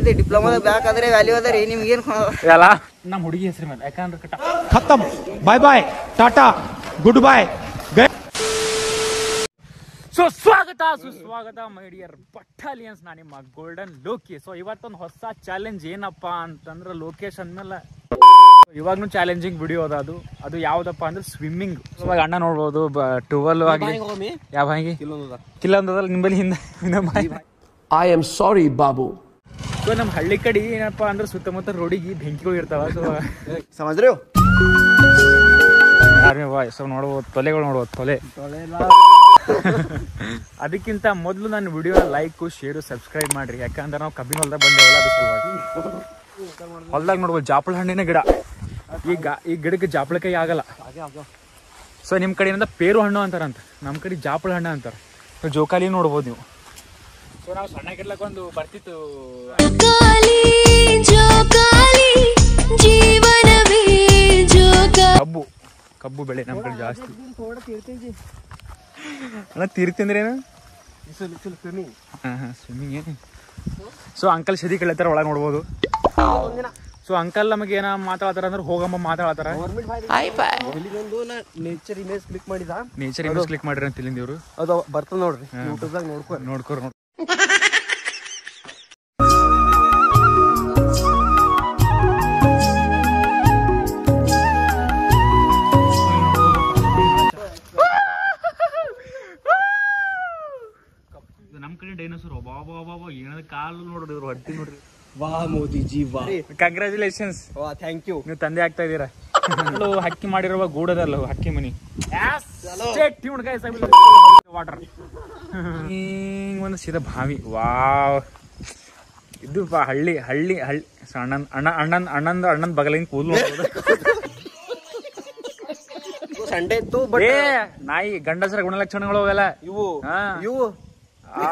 ಐತಿ ಡಿಪ್ಲೊಮಾದ ಬ್ಯಾಕ್ ಆದ್ರೆ ವ್ಯಾಲ್ಯೂ ಅದ ರೀ ನಿಮ್ಗೇನ್ ಎಲ್ಲ ನಮ್ಮ ಹುಡುಗಿ ಹೆಸರು ಮೇಲೆ ಯಾಕಂದ್ರೆ ಕಟ खत्म bye bye tata good bye गए ಸೊ ಸ್ವಾಗತ ಸುಸ್ವಾಗತ ಮೈ ಡಿಯರ್ ಬಟಾಲಿಯನ್ಸ್ ನಾ ನಿಮ್ಮ ಗೋಲ್ಡನ್ ಲೋಕಿ ಸೊ ಇವತ್ತೊಂದು ಹೊಸ ಚಾಲೆಂಜ್ ಏನಪ್ಪ ಅಂತಂದ್ರೆ ಲೋಕೇಶ್ ಅಂದ್ಮೇಲೆ ಇವಾಗ್ನು ಚಾಲೆಂಜಿಂಗ್ ವಿಡಿಯೋ ಅದ ಅದು ಅದು ಯಾವ್ದಪ್ಪ ಅಂದ್ರೆ ಸ್ವಿಮ್ಮಿಂಗ್ ಇವಾಗ ಅಣ್ಣ ನೋಡ್ಬೋದು ಟುವೆಲ್ ಆಗಲಿ ಯಾವ ಹಾಗೆ ಕಿಲ್ಲ ಅಂದದಲ್ಲ ನಿಂಬಲ್ಲಿ ಹಿಂದೆ ಹಿಂದೆ ಬಾಯಿ I am sorry, Babu. So ನಮ್ಮ ಹಳ್ಳಿ ಕಡೆ ಏನಪ್ಪಾ ಅಂದ್ರೆ ಸುತ್ತಮುತ್ತ ರೋಡಿಗೆ ಬೆಂಕಿಗಳು ಇರ್ತಾವ ಸೊ ಸಮಜ್ರಿ ಆರ್ಮಿ ಬಾಯ್ ಸೊ ನೋಡ್ಬೋದು ತೊಲೆಗಳು ನೋಡ್ಬೋದು ತೊಲೆ ಅದಕ್ಕಿಂತ ಮೊದಲು ನನ್ನ ವಿಡಿಯೋನ ಲೈಕ್ ಶೇರು ಸಬ್ಸ್ಕ್ರೈಬ್ ಮಾಡ್ರಿ ಯಾಕಂದ್ರೆ ನಾವು ಕಬ್ಬಿನ ಹೊಲ್ದಾಗ ಬಂದೇವಲ್ಲ ಅದು ಸಲುವಾಗಿ ಹೊಲ್ದಾಗ ನೋಡ್ಬೋದು ಜಾಪಳ ಹಣ್ಣಿನ ಗಿಡ ಈಗ ಈ ಗಿಡಕ್ಕೆ ಜಾಪಳಕಾಯಿ ಆಗಲ್ಲ ಸೊ ನಿಮ್ಮ ಕಡೆ ಏನಂತ ಪೇರು ಹಣ್ಣು ಅಂತಾರಂತ ನಮ್ಮ ಕಡೆ ಜಾಪಳ ಹಣ್ಣು ಅಂತಾರೆ ಸೊ ಜೋಕಾಲಿ ನೋಡ್ಬೋದು ನೀವು ಸೊ ನಾವು ಸಣ್ಣಗಿರ್ಲಕ್ಕ ಒಂದು ಬರ್ತಿತ್ತು ಕಾಲಿ ಜೋಕಾಲಿ ಜೀವನವೇ ಜೋಕ ಕಬ್ಬು ಕಬ್ಬು ಬೆಳೆ ನಮ್ಮ ಕಡೆ ಜಾಸ್ತಿ ಅಣ್ಣ ತೀರ್ತಿ ಏನು ಸ್ವಿಮ್ಮಿಂಗ್ ಏನು ಸೊ ಅಂಕಲ್ ಸದಿ ಕೇಳತ್ತಾರ ಒಳಗೆ ನೋಡ್ಬೋದು ಸೊ ಅಂಕಲ್ ನಮಗೆ ಏನ ಮಾತಾಡ್ತಾರ ಅಂದ್ರೆ ಹೋಗಮ್ಮ ಮಾತಾಡ್ತಾರ ನೇಚರ್ ಇಮೇಜ್ ಕ್ಲಿಕ್ ಮಾಡಿದ ನೇಚರ್ ಇಮೇಜ್ ಕ್ಲಿಕ್ ಮಾಡಿರಿ ಅಂತ ಇಲ್ಲಿಂದ ಇವರು ಅದು ಬರ್ತದ ನೋಡ್ರಿ ಯೂಟ್ಯೂಬ್ದಾಗ ನೋಡ್ಕೊ ನೋಡ್ಕೊರ್ ನೋಡ್ ನಮ್ ಕಡೆ ಡೈನೋಸರ್ ಒಬ್ಬ ಒಬ್ಬ ಒಬ್ಬ ಒಬ್ಬ ಏನದ ಕಾಲು ನೋಡ್ರಿ ಇವ್ರು ಹೊಟ್ಟಿ ನೋಡ್ರಿ ವಾ ಮೋದಿ ಜಿ ವಾ ಕಂಗ್ರ್ಯಾಚುಲೇಷನ್ಸ್ ವಾ ಥ್ಯಾಂಕ್ ಯು ನೀವು ತಂದೆ ಆಗ್ತಾ ಇದೀರಾ ಅಲ್ಲೂ ಹಕ್ಕಿ ಮಾಡಿರುವ ಗೂಡದಲ್ಲ ಹಕ್ಕಿ ಮನಿ ವಾಟರ್ ಹಿಂಗ್ ಒಂದು ಸೀದಾ ಬಾವಿ ವಾವ್ ಇದು ಬಾ ಹಳ್ಳಿ ಹಳ್ಳಿ ಹಳ್ಳಿ ಸೊ ಅಣ್ಣನ್ ಅಣ್ಣ ಅಣ್ಣನ್ ಅಣ್ಣಂದ ಅಣ್ಣನ್ ಬಗಲಿನ ಕೂದಲು ಸಂಡೇ ಇತ್ತು ಬಟ್ ಏ ನಾಯಿ ಗಂಡಸರ ಗುಣಲಕ್ಷಣಗಳು ಅವೆಲ್ಲ ಇವು ಹಾ. ಇವು ಆ,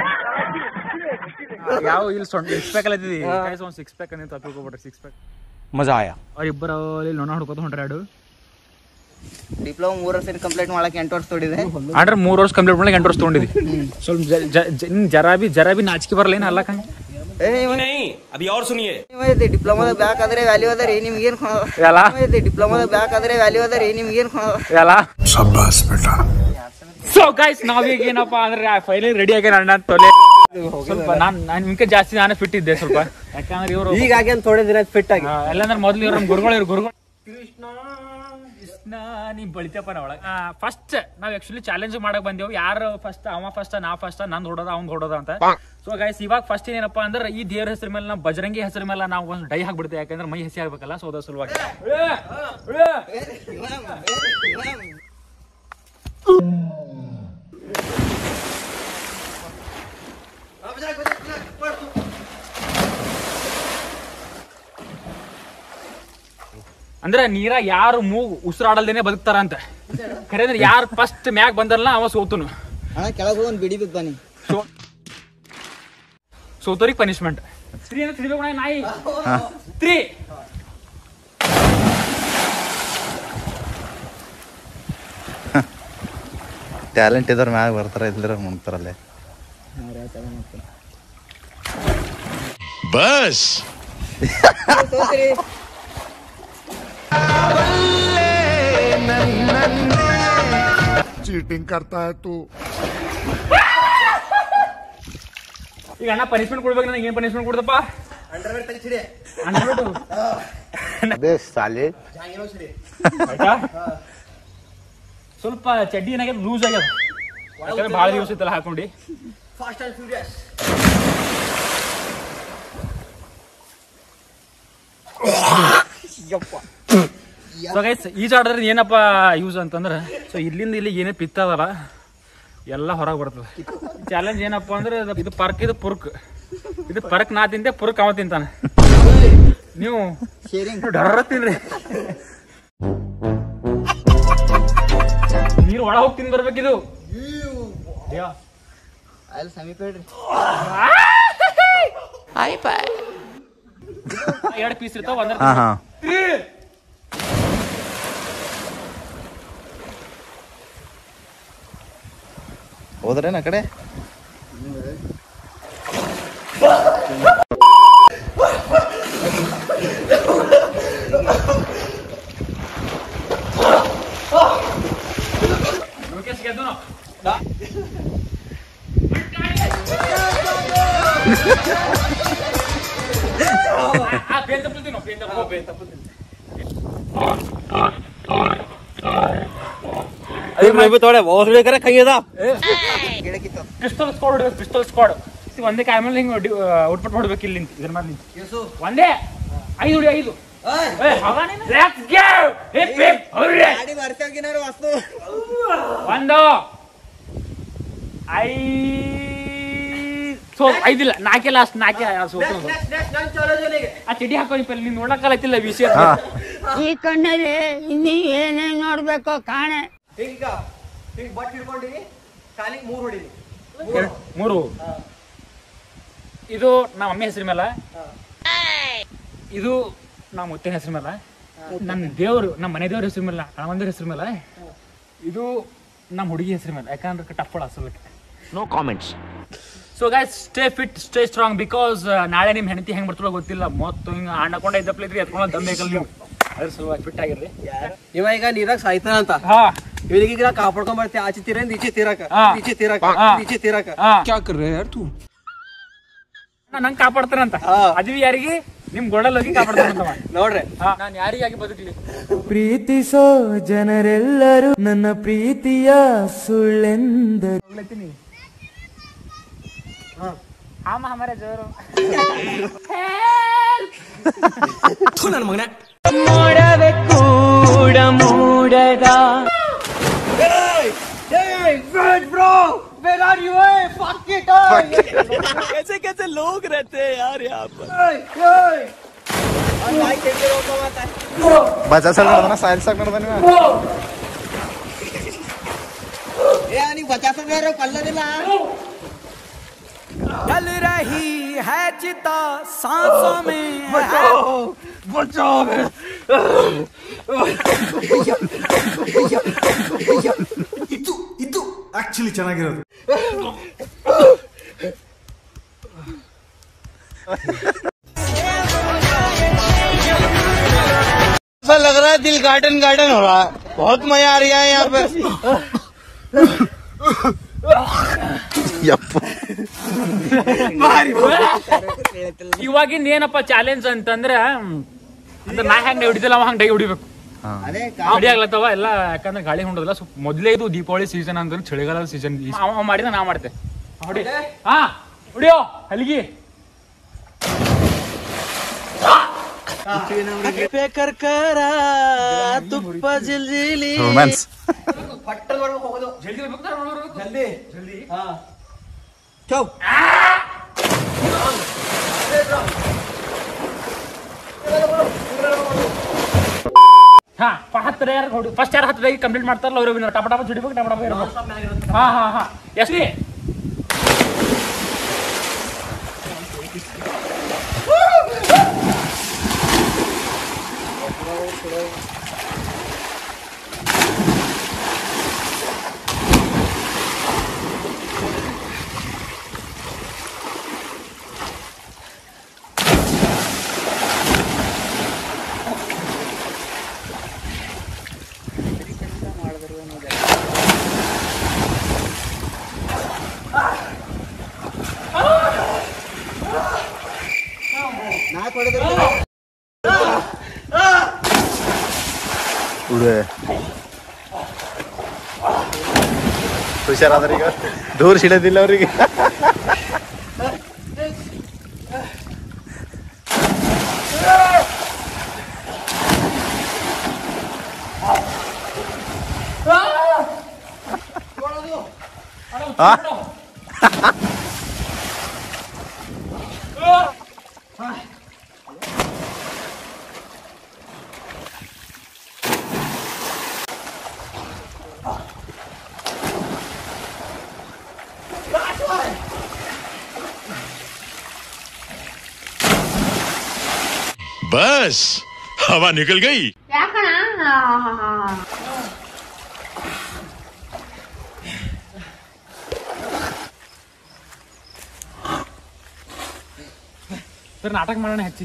ಯಾವ ಇಲ್ಲಿ ಸೊಂಟ ಸಿಕ್ಸ್ ಪ್ಯಾಕ್ ಅಲ್ಲತ್ತಿದಿ ಒಂದು ಸಿಕ್ಸ್ ಪ್ಯಾಕ್ ಅಂತ ತಿಳ್ಕೊಬಿಟ್ರೆ ಸಿಕ್ಸ್ ಪ್ಯಾಕ್ मजा आया ಅವ್ರಿಬ್ಬರು ಅಲ್ಲಿ ನೊಣ ಹುಡ್ಕೋತ ಹೊಂಟ್ರೆ ಎರಡು ಡಿಪ್ಲೊಮಾ ಮೂರ್ ವರ್ಷ ಕಂಪ್ಲೀಟ್ ಮಾಡಕ್ಕೆ ಎಂಟು ವರ್ಷ ತೊಡಿದೆ ಅಂದ್ರೆ ಮೂರ್ ವರ್ಷ ಕಂಪ್ಲೀಟ್ ಮಾಡಲಿಕ್ಕೆ ಎಂಟು ವರ್ಷ ತೊಗೊಂಡಿದ್ದಿ ಸ್ವಲ್ಪ ಜ- ಜ- ಜ- ನಿಂಗ್ ಜರಾ ಬಿ ಜರಾ ಬಿ ನಾಚಿಕೆ ಬರಲ್ಲ ಏನು ಅಲ್ಲ ಕಂಗ್ ಏ नहीं अभी और सुनिए ಐತಿ ಡಿಪ್ಲೊಮಾದ ಬ್ಯಾಕ್ ಆದ್ರೆ ವ್ಯಾಲ್ಯೂ ಅದ ರೀ ನಿಮ್ಗೇನ್ ಎಲ್ಲ ಐತಿ ಡಿಪ್ಲೊಮಾದ ಬ್ಯಾಕ್ ಆದ್ರೆ ವ್ಯಾಲ್ಯೂ ಅದ ರೀ ನಿಮ್ಗೇನ್ ಎಲ್ಲ ಸೊ ಗೈಸ್ ನಾವೀಗ ಏನಪ್ಪಾ ಅಂದ್ರೆ ಫೈನಲ್ ರೆಡಿ ಆಗ್ಯಾನ ಅಣ್ಣ ತೊಲೆ ಸ್ವಲ್ಪ ನಾನ್ ನಾನ್ ನಿಮ್ಗೆ ಜಾಸ್ತಿ ನಾನೇ ಫಿಟ್ ಇದ್ದೆ ಸ್ವಲ್ಪ ಯಾಕಂದ್ರೆ ಇವರು ಈಗ ಆಗ್ಯಾನ ಥೋಡೆ ದಿನ ಫಿಟ್ ಆಗಿ ಎಲ್ಲಂದ್ರೆ ಮೊದ್ಲು ಇವ್ರ ಗುರುಗಳು ಇವ್ರು ಗುರುಗಳು ಕೃಷ್ಣ ಕೃಷ್ಣ ನೀ ಬಳಿತಪ್ಪ ನಾ ಒಳಗ ಫಸ್ಟ್ ನಾವ್ ಆಕ್ಚುಲಿ ಚಾಲೆಂಜ್ ಮಾಡಕ್ ಬಂದೇವು ಯಾರು ಫಸ್ಟ್ ಅವ ಫಸ್ಟ್ ನಾ ಫಸ್ಟ್ ನಂದ್ ಹೊಡೋದ ಅವ್ನ್ ಹೊಡೋದ ಅಂತ ಸೊ ಗೈಸ್ ಇವಾಗ ಫಸ್ಟ್ ಏನಪ್ಪಾ ಅಂದ್ರೆ ಈ ದೇವ್ರ ಹೆಸರು ಮೇಲೆ ನಾವು ಬಜರಂಗಿ ಹೆಸರು ಮೇಲೆ ನಾವು ಒಂದು ಡೈ ಹಾಕ್ಬಿಡ್ತೇವೆ ಯಾಕಂದ್ರೆ ಮೈ ಹಸಿ ಆಗ್ಬೇಕಲ್ಲ ಸೊ ಅದ್ರ ಸಲುವಾಗಿ ಉಳ್ಳೆ, ಉಳ್ಳೆ. ಅಂದ್ರೆ ನೀರ ಯಾರು ಮೂಗು ಉಸಿರಾಡಲ್ದೇನೆ ಬದುಕ್ತಾರ ಅಂತ ಖರೆ ಅಂದ್ರೆ ಯಾರು ಫಸ್ಟ್ ಮ್ಯಾಗ್ ಬಂದಲ್ಲ ಅವ ಸೋತುನು ಅಣ್ಣ ಕೆಳಗೆ ಒಂದು ಬಿಡಿ ಬಿದ್ದು ಬನ್ನಿ ಸೋ- ಸೋತೋರಿಗೆ ಪನಿಷ್ಮೆಂಟ್ ತ್ರೀ ಅಂತ ತಿಳಿಬೇಕು ನಾ ನಾಯಿ ತ್ರೀ ಟ್ಯಾಲೆಂಟ್ ಇದ್ರ ಮ್ಯಾಗ ಬರ್ತಾರ ಇಲ್ದ್ರ ಮುಣ್ತಾರಲ್ಲೇ बस चीटिंग करता है तू ಈಗ ಅಣ್ಣ ಪನಿಷ್ಮೆಂಟ್ ಕೊಡ್ಬೇಕು ನನಗೆ ಏನ್ ಪನಿಷ್ಮೆಂಟ್ ಕೊಡ್ದಪ್ಪ ಅಂಡರ್ವೇರ್ ಆಯ್ತಾ ಸ್ವಲ್ಪ ಚಡ್ಡಿ ಏನಾಗ್ಯದ ಲೂಸ್ ಆಗ್ಯದ ಯಾಕಂದ್ರೆ ಭಾಳ ದಿವಸ ಇತ್ತಲ್ಲ ಹಾಕೊಂಡು Fast and Furious so guys ಈಜಾಡಿದ್ರೆ ಏನಪ್ಪ ಯೂಸ್ ಅಂತಂದ್ರೆ ಸೊ ಇಲ್ಲಿಂದ ಇಲ್ಲಿ ಏನೇ ಪಿತ್ತ ಅದಲ್ಲ ಎಲ್ಲ ಹೊರಗೆ ಬರ್ತದೆ ಚಾಲೆಂಜ್ ಏನಪ್ಪ ಅಂದ್ರೆ ಇದು- ಇದು ಪರ್ಕ್ ಇದು ಪುರ್ಕ್ ಇದು ಪರ್ಕ್ ನಾ ತಿಂತೆ ಪುರ್ಕ್ ಅವ ತಿಂತಾನೆ ನೀವು ಶೇರಿಂಗ್ ಡರ ತಿನ್ರಿ ನೀರು ಒಳ ಹೋಗಿ ತಿಂದ್ ಬರ್ಬೇಕಿದು ಅಯ್ಯೋ. ಅಲ್ಲಿ ಸಮೀಪ ಇಡ್ರಿ ಎರಡ್ ಪೀಸ್ ಇರ್ತಾವ ಒಂದ್ರ ಹಾ ಹಾ ಹೋದ್ರೇನ ಆ ಕಡೆ ಆ ಪೇನ್ ತಪ್ಪಲ್ತೀನಿ ಪೇನ್ ತಪ್ಪು ಪೇನ್ ತಪ್ಪಲ್ತೀನಿ ಗಿಡಕ್ಕಿತ್ತು ಪಿಸ್ತಲ್ ಸ್ಕ್ವಾಡ್ ಹೊಡ್ಬೇಕು ಪಿಸ್ತಲ್ ಸ್ಕ್ವಾಡ್ ಒಂದೇ ಕಾಯ ಮೇಲೆ ಹಿಂಗೆ ಔಟ್ಪುಟ್ ಹೊಡ್ಬೇಕು ಇಲ್ಲಿ ನಿಂತು ಇದ್ರ ಮೇಲೆ ನಿಂತು ಒಂದೇ ಐದು ಹುಡಿ ಐದು Let's go! Hip, hip, hurry! ಗಾಡಿ ಬರ್ತಾಗಿನಾರು ವಸ್ತು ಒಂದು ಐ ಸೊ ಐದಿಲ್ಲ ನಾಲ್ಕೆ ಲಾಸ್ಟ್ ನಾಲ್ಕೆ ಸೋತು ಆ ಚಡಿ ಹಾಕೋ ಪಲ್ಲಿ ನೀನ್ ನೋಡಕ್ಕಲ್ಲ ವಿಷಯ ಈ ಕಣ್ಣಲ್ಲಿ ಇನ್ನೀ ಏನೇನ್ ನೋಡ್ಬೇಕೋ ಕಾಣೆ ಈಗ ಈಗ ಬಟ್ ಹಿಡ್ಕೊಂಡಿನಿ ಕಾಲಿಗೆ ಮೂರು ಹೊಡಿನಿ ಮೂರು ಇದು ನಮ್ಮ ಅಮ್ಮ ಹೆಸರು ಮೇಲೆ ಇದು ನಮ್ಮ ಮುತ್ತಿನ ಹೆಸರು ಮೇಲೆ ನನ್ನ ದೇವರು ನಮ್ಮ ಮನೆ ದೇವ್ರ ಹೆಸರು ಮೇಲೆ ಹಣವಂದರ ಹೆಸರು ಮೇಲೆ ಇದು ನಮ್ಮ ಹುಡುಗಿ ಹೆಸರು ಮೇಲೆ ಯಾಕಂದ್ರೆ ಟಪ್ಪಳ ಹಸಲಕ್ಕೆ No comments. So guys stay fit stay strong because ನಾಳೆ ನಿಮ್ಮ ಹೆಂಡತಿ ಹೆಂಗ್ ಬರ್ತಾರೋ ಗೊತ್ತಿಲ್ಲ ಮೊತ್ತ ಹಿಂಗ ಅಣ್ಣಕೊಂಡ ಇದ್ದಪ್ಲಿದ್ರಿ ಎತ್ಕೊಂಡು ದಮ್ ಬೇಕಲ್ಲ ನೀವು ಅದ್ರ ಸಲುವಾಗಿ ಫಿಟ್ ಆಗಿರ್ರಿ ಇವ ಈಗ ನೀರಾಗ ಸಾಯ್ತಾನಂತ ಹಾ ಇವನಿಗೆ ಈಗ ಕಾಪಾಡ್ಕೊಂಡ್ ಬರ್ತೀವಿ ಆಚೆ ತೀರಿಂದ ಈಚೆ ತೀರಕ ಹಾ. ಈಚೆ ತೀರಕ ಹಾ. ಈಚೆ ತೀರಕ ಹಾ क्या कर रहे हैं यार तू ನಂಗೆ ಕಾಪಾಡ್ತಾರಂತ ಹಾ. ಅದು ಯಾರಿಗೆ ನಿಮ್ ಗೋಡಲ್ ಹೋಗಿ ಕಾಪಾಡ್ತಾರಂತ ನೋಡ್ರಿ ನಾನು ಯಾರಿಗಾಗಿ ಬದುಕಲಿ ಪ್ರೀತಿಸೋ ಜನರೆಲ್ಲರೂ ನನ್ನ ಪ್ರೀತಿಯ ಸುಳ್ಳೆಂದರು ಆಮ ಹಮಾರೆ ಜೋರು तू ನನ್ನ ಮಗನೇ ಮೋಡವೆ ಕೂಡ ಮೂಡದ ಬಜಾಸಲ್ ನೋಡ್ದನ ಸಾಯಿಲ್ಸಾಕ್ ನೋಡ್ದ ನೀವು ಏ ನೀ ಬಚಾಸಗಾರ ಕಲ್ಲದಿಲ್ಲ चल रही है चिता सांसों में ऐसा लग रहा है दिल गार्डन गार्डन हो रहा है बहुत मजा आ रहा है यहाँ पे ಯಪ್ಪ ಇವಾಗಿಂದ ಏನಪ್ಪ ಚಾಲೆಂಜ್ ಅಂತಂದ್ರ ಅಂದ್ರೆ ನಾ ಹೆಂಗ್ ಹೊಡಿತಿಲ್ಲ ಅವ ಹಂಗ್ ಡೈ ಹೊಡಿಬೇಕು ಅದೇ ರೆಡಿ ಆಗ್ಲತ್ತವ ಎಲ್ಲ ಯಾಕಂದ್ರೆ ಗಾಳಿ ಹೊಂಡೋದಿಲ್ಲ ಸೊ ಮೊದ್ಲೇ ಇದು ದೀಪಾವಳಿ ಸೀಸನ್ ಅಂದ್ರೆ ಚಳಿಗಾಲದ ಸೀಸನ್ ಅವ ಮಾಡಿದ ನಾ ಮಾಡ್ತೆ ಹೊಡಿ ಹಾ ಹೊಡಿಯೋ ಹಲಿಗಿ ಕರ್ಕರ ತುಪ್ಪ ಜಿಲ್ಜಿಲಿ ರೊಮ್ಯಾನ್ಸ್ ಜಲ್ದಿ ಹೋಗ್ಬೇಕು ಜಲ್ದಿ ಜಲ್ದಿ ಹಾ ಹಾ ಹತ್ತರ ಯಾರು ಹೊಡಿ ಫಸ್ಟ್ ಯಾರು ಹತ್ತದಾಗ ಕಂಪ್ಲೀಟ್ ಮಾಡ್ತಾರಲ್ಲ ಅವ್ರು ಟಪ ಟಪ ಚುಡಿಬೇಕು ಟಪ ಟಪ ಇರ್ಬೇಕು ಹಾ ಹಾ ಹಾ ಎಷ್ಟಿ ನಾಲ್ಕು ಹೊಡೆದ್ರೆ ಉಡುವೆ ಹುಷಾರಾದ್ರೆ ಈಗ ದೂರ ಸಿಡೋದಿಲ್ಲ ಅವ್ರಿಗೆ बस हवा निकल गई ಯಾಕಣ ಸರ್ ನಾಟಕ ಮಾಡೋಣ ಹೆಚ್ಚಿ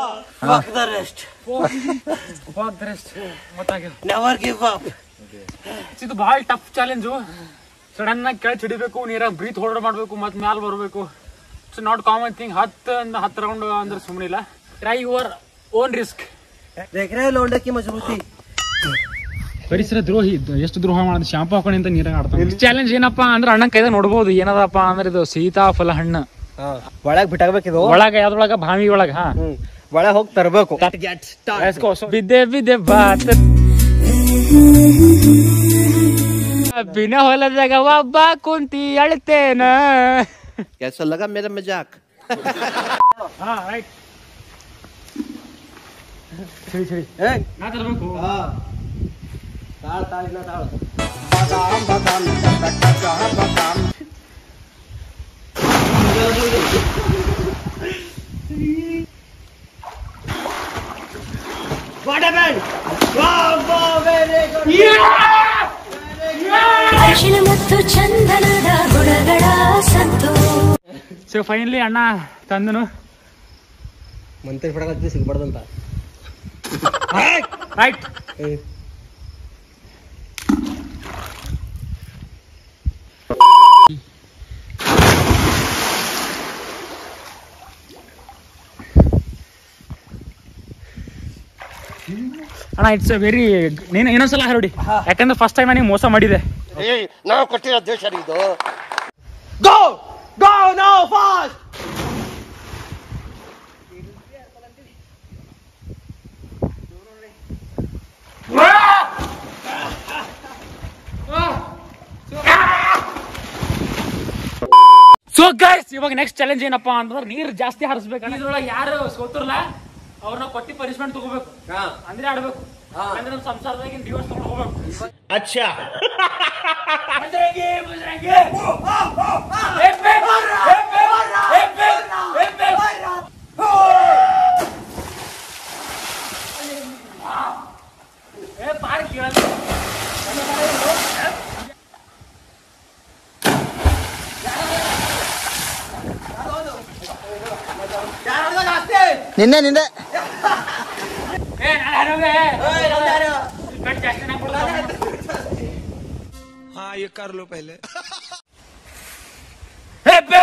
Fuck the rest. ಹೋಗ್ತಾರೆ ಗೊತ್ತಾಗಿಲ್ಲ Never give up. ಇದು ಭಾಳ ಟಫ್ ಚಾಲೆಂಜು ಸಡನ್ ಆಗಿ ಕೆಳಗೆ ಚಿಡಿಬೇಕು ನೀರಾಗ ಬ್ರೀತ್ ಹೋಲ್ಡ್ ಮಾಡಬೇಕು ಮತ್ತೆ ಮ್ಯಾಲ ಬರಬೇಕು ಇಟ್ಸ್ ನಾಟ್ ಕಾಮನ್ ಥಿಂಗ್ ಹತ್ತು ಅಂದ ಹತ್ತು ರೌಂಡ್ ಅಂದ್ರೆ ಸುಮ್ಮನೆ ಇಲ್ಲ ಟ್ರೈ ಯುವರ್ ಓನ್ ರಿಸ್ಕ್ देख रहे हो लौंडे की मजबूती ಪರಿಸರ ದ್ರೋಹಿ ಇದು ಎಷ್ಟು ದ್ರೋಹ ಮಾಡೋದು ಶಾಂಪು ಹಾಕೊಂಡು ಅಂತ ನೀರಾಗ ಆಡ್ತಾನೆ ಚಾಲೆಂಜ್ ಏನಪ್ಪಾ ಅಂದ್ರೆ ಅಣ್ಣನ ಕೈದಾಗ ನೋಡ್ಬೋದು ಏನದಪ್ಪ ಅಂದ್ರೆ ಇದು ಸೀತಾಫಲ ಹಣ್ಣು ಒಳಗ್ ಬಿಟ್ಟಾಗಬೇಕಿದು ಒಳಗ ಯಾವ್ದೊಳಗ ಬಾವಿ ಒಳಗ ಹಾ ಒಳಗ್ ಹೋಗಿ ತರಬೇಕು ಬಿದ್ದೆ ಬಿದ್ದೆ ಬಾತ್ ಬಿನ ಹೊಲದಾಗ ಒಬ್ಬ ಕುಂತಿ ಅಳ್ತೇನ कैसा लगा मेरा मजाक ಹಾ ರೈಟ್ ಸರಿ ಸರಿ ನಾ ತರ್ಬೇಕು ತಾಳ್ ತಾಳ್ ಇನ್ನ ತಾಳ್ ಅರಿಶಿನ ಮತ್ತು ಚಂದನದ ಗುಣಗಳ ಸತ್ತು ಸೊ ಫೈನಲಿ ಅಣ್ಣ ತಂದನು ಮಂತ್ರಿ ಬಿಡಕತ್ತಿ ಸಿಗ್ಬಾರ್ದಂತ ರೈಟ್ ಅಣ್ಣ ಇಟ್ಸ್ ವೆರಿ ನೀನು ಇನ್ನೊಂದ್ಸಲ ಹರಡಿ ಯಾಕಂದ್ರೆ ಫಸ್ಟ್ ಟೈಮ್ ನನಗೆ ಮೋಸ ಮಾಡಿದೆ ನಾವು ಕೊಟ್ಟಿರೋ ದೇಶ ಇದು go go no fast so guys ಇವಾಗ ನೆಕ್ಸ್ಟ್ ಚಾಲೆಂಜ್ ಏನಪ್ಪಾ ಅಂತಂದ್ರೆ ನೀರು ಜಾಸ್ತಿ ಹರಿಸ್ಬೇಕು ಇದ್ರೊಳಗೆ ಯಾರು ಸೋತಿರಲ್ಲ ಅವ್ರನ್ನ ಕೊಟ್ಟಿ ಪನಿಷ್ಮೆಂಟ್ ತಗೋಬೇಕು ಅಂದ್ರೆ ಆಡ್ಬೇಕು ಅಂದ್ರೆ ನಮ್ಮ ಸಂಸಾರದಾಗ ಡಿವೋರ್ಸ್ ತಗೊಂಡು ಹೋಗ್ಬೇಕು अच्छा ಬಜರಂಗಿ, ಬಜರಂಗಿ. ಏ ಬೇ, ಏ ಬೇ, ಏ ಬೇ, ಏ ಬೇ. ಏ ಪಾರ್ ಕೇಳಲ್ಲ. ನಿನ್ನೆ ನಿನ್ನೆ ಏ ನಾನು ಆಡೋಗೆ. ಕಟ್ ಜಾಸ್ತಿ ನಾ ಕೊಡ್ತೀನಿ. हाँ ये कर लो पहले ಏ ಬೇ.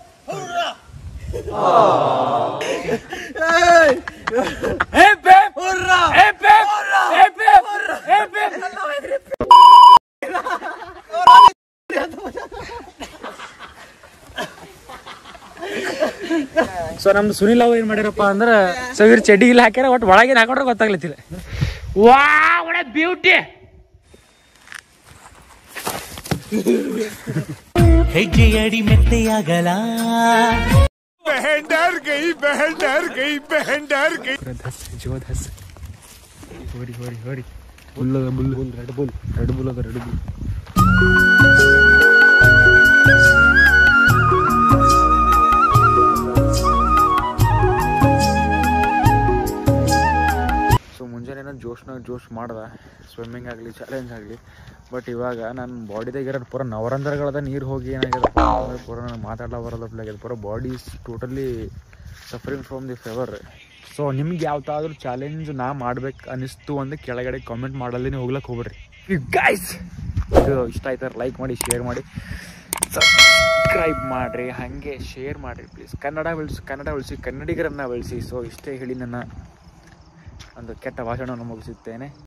ಏ ಬೇ. ಏ ಬೇ. ಏ ಬೇ. ಏ ಬೇ. ಸೊ ನಮ್ದು ಸುನಿಲ್ ಅವ್ರು ಏನ್ ಮಾಡ್ಯಾರಪ್ಪ ಅಂದ್ರೆ ಸೊ ಇವ್ರು ಚಡ್ಡಿ ಇಲ್ಲ ಹಾಕ್ಯಾರ ಒಟ್ಟು ಒಳಗೇನು ಹಾಕೊಂಡ್ರೆ ಗೊತ್ತಾಗ್ಲತ್ತಿಲ್ಲ ವಾ ಒಳ್ಳೆ ಬ್ಯೂಟಿ ಹೆಜ್ಜೆಯಡಿ ಮೆತ್ತೆಯಾಗಲ बहन डर गई बहन डर गई बहन डर गई ಧಸ್ ಜೋದ್ ಹಸ್ ಹೋರಿ ಹೋರಿ ಹೋರಿ ಬುಲ್ ಅದ bull red bull red bull ಅದ ರೆಡ್ ಬುಲ್ ಸೊ ಮುಂಜಾನೆ ಜೋಶ್ನಾಗ ಜೋಶ್ ಮಾಡ್ದೆ ಸ್ವಿಮ್ಮಿಂಗ್ ಆಗಲಿ ಚಾಲೆಂಜ್ ಆಗಲಿ ಬಟ್ ಇವಾಗ ನನ್ನ ಬಾಡಿದಾಗ ಇರೋದು ಪೂರ ನವರಂಧ್ರಗಳದ ನೀರು ಹೋಗಿ ಏನಾಗ್ಯದ ಅಂದ್ರೆ ಪೂರ ನನಗೆ ಮಾತಾಡಲ ಬರಲ್ಲ ಪೂರ body is totally suffering from the fever so ನಿಮ್ಗೆ ಯಾವ್ದಾದ್ರು ಚಾಲೆಂಜ್ ನಾ ಮಾಡ್ಬೇಕು ಅನಿಸ್ತು ಅಂದ್ರೆ ಕೆಳಗಡೆ ಕಾಮೆಂಟ್ ಮಾಡಲ್ಲೇ ಹೋಗ್ಲಕ್ಕೆ ಹೋಗ್ಬೇಡ್ರಿ ಗೈಸ್ ಇದು ಇಷ್ಟ ಆಯ್ತಾರೆ ಲೈಕ್ ಮಾಡಿ ಶೇರ್ ಮಾಡಿ ಸಬ್ಸ್ಕ್ರೈಬ್ ಮಾಡಿರಿ ಹಾಗೆ ಶೇರ್ ಮಾಡಿರಿ ಪ್ಲೀಸ್ ಕನ್ನಡ ಬೆಳೆಸಿ ಕನ್ನಡ ಬೆಳೆಸಿ ಕನ್ನಡಿಗರನ್ನು ಬೆಳೆಸಿ ಸೊ ಇಷ್ಟೇ ಹೇಳಿ ನನ್ನ ಒಂದು ಕೆಟ್ಟ ಭಾಷಣವನ್ನು ಮುಗಿಸುತ್ತೇನೆ